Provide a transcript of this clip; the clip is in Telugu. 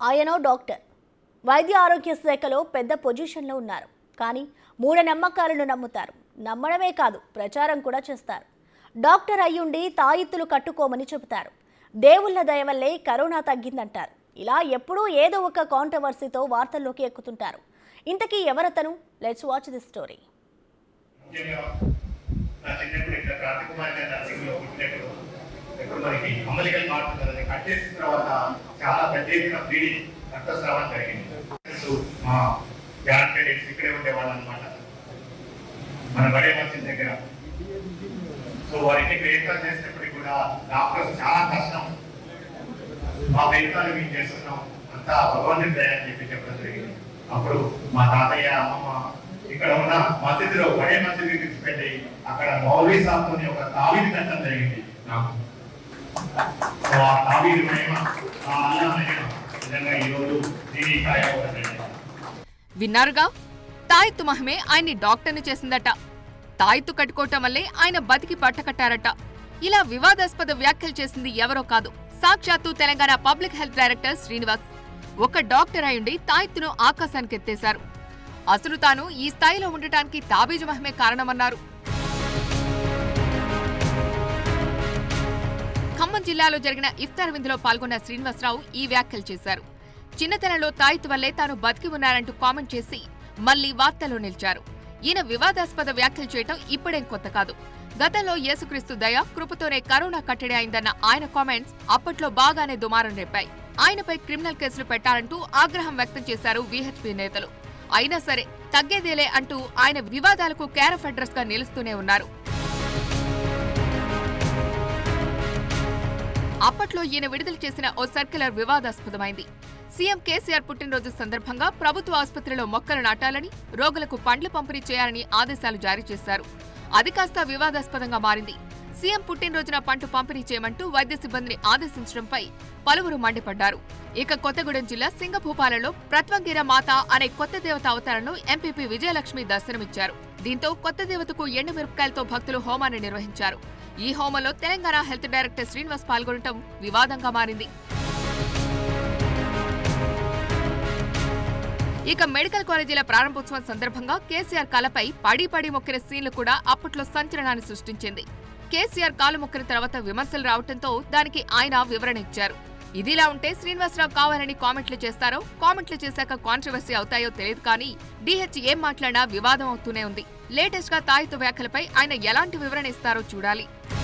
ఆయనో డాక్టర్ వైద్య ఆరోగ్య శాఖలో పెద్ద పొజిషన్లో ఉన్నారు కానీ మూఢనమ్మకాలను నమ్ముతారు నమ్మడమే కాదు ప్రచారం కూడా చేస్తారు డాక్టర్ అయ్యుండి తాయిత్తులు కట్టుకోమని చెబుతారు దేవుళ్ళ దయ వల్లే కరోనా తగ్గిందంటారు ఇలా ఎప్పుడూ ఏదో ఒక కాంట్రవర్సీతో వార్తల్లోకి ఎక్కుతుంటారు ఇంతకీ ఎవరతను లెట్స్ వాచ్ ది స్టోరీ ముఖ్యంగా నా చిన్నప్పుడు ఇక్కడ క్రాంతి కుమార్ గారి నర్సింగ్లో పుట్టినప్పుడు ఇప్పుడు మనకి అంబలికల్ మార్పు కదండి కట్ చేసిన తర్వాత చాలా పెద్ద ఎత్తున బ్లీడింగ్ రక్తస్రావం జరిగింది సో మా గ్రాండ్ పేరెంట్స్ ఇక్కడే ఉండేవాళ్ళు అనమాట మన బడే మసీద్ దగ్గర సో వారికి ప్రయత్నాలు చేసినప్పటికీ కూడా డాక్టర్స్ చాలా కష్టం మా ప్రయత్నాలు మేము చేస్తున్నాం అంతా భగవంతుడి దయ అని చెప్పి చెప్పడం జరిగింది అప్పుడు మా తాతయ్య అమ్మమ్మ ఇక్కడ ఉన్న మసీదులో బడే మసీదుకి తీసుకెళ్ళి అక్కడ మౌలీ సాబ్తో ఒక తావీది కట్టడం జరిగింది నాకు సో ఆ తావీది మహిమ ఆ అల్లా మహిమ నిజంగా ఈరోజు దీని కార్యక్రమం విన్నారుగా తాయెత్తు మహిమే ఆయన్ని డాక్టర్ని చేసిందట తాయెత్తు కట్టుకోవటం వల్లే ఆయన బతికి పట్టకట్టారట ఇలా వివాదాస్పద వ్యాఖ్యలు చేసింది ఎవరో కాదు సాక్షాత్తు Telangana public health director Srinivas ఒక డాక్టర్ అయుండి తాయెత్తును ఆకాశానికి ఎత్తేశారు అసలు తాను ఈ స్థాయిలో ఉండటానికి తాబీజు మహిమే కారణమన్నారు ఖమ్మం జిల్లాలో జరిగిన ఇఫ్తార్ విందులో పాల్గొన్న శ్రీనివాసరావు ఈ వ్యాఖ్యలు చేశారు చిన్నతనంలో తాయితు వల్లే తాను బతికి ఉన్నారంటూ కామెంట్ చేసి మళ్లీ వార్తల్లో నిలిచారు ఈయన వివాదాస్పద వ్యాఖ్యలు చేయటం ఇప్పుడేం కొత్త కాదు గతంలో యేసుక్రీస్తు దయ కృపతోనే కరోనా కట్టడి అయిందన్న ఆయన కామెంట్స్ అప్పట్లో బాగానే దుమారం రేపాయి ఆయనపై క్రిమినల్ కేసులు పెట్టాలంటూ ఆగ్రహం వ్యక్తం చేశారు వీహెచ్పీ నేతలు అయినా సరే తగ్గేదేలే అంటూ ఆయన వివాదాలకు కేరఫ్ అడ్రస్ గా నిలుస్తూనే ఉన్నారు అప్పట్లో ఈయన విడుదల చేసిన ఓ సర్క్యులర్ వివాదాస్పదమైంది సీఎం కేసీఆర్ పుట్టినరోజు సందర్భంగా ప్రభుత్వ ఆసుపత్రిలో మొక్కలు నాటాలని రోగులకు పండ్లు పంపిణీ చేయాలని ఆదేశాలు జారీ చేశారు అది కాస్త వివాదాస్పదంగా మారింది సీఎం పుట్టినరోజున పంట పంపిణీ చేయమంటూ వైద్య సిబ్బందిని ఆదేశించడంపై పలువురు మండిపడ్డారు ఇక కొత్తగూడెం జిల్లా సింగభూపాలలో ప్రత్వంగిర మాత అనే కొత్త దేవత అవతారంలో ఎంపీపీ విజయలక్ష్మి దర్శనమిచ్చారు దీంతో కొత్త దేవతకు ఎండుమిరపకాయలతో భక్తులు హోమాన్ని నిర్వహించారు ఈ హోమంలో తెలంగాణ హెల్త్ డైరెక్టర్ శ్రీనివాస్ పాల్గొనడం వివాదంగా మారింది ఇక మెడికల్ కాలేజీల ప్రారంభోత్సవం సందర్భంగా కేసీఆర్ కలపై పడి పడి మొక్కిన సీన్లు కూడా అప్పట్లో సంచలనాన్ని సృష్టించింది కేసీఆర్ కాలు మొక్కిన తర్వాత విమర్శలు రావడంతో దానికి ఆయన వివరణ ఇచ్చారు ఇదిలా ఉంటే శ్రీనివాసరావు కావాలని కామెంట్లు చేస్తారో కామెంట్లు చేశాక కాంట్రవర్సీ అవుతాయో తెలియదు కానీ డీహెచ్ ఏం మాట్లాడినా వివాదం అవుతూనే ఉంది లేటెస్ట్ గా తాయితు వ్యాఖ్యలపై ఆయన ఎలాంటి వివరణ ఇస్తారో చూడాలి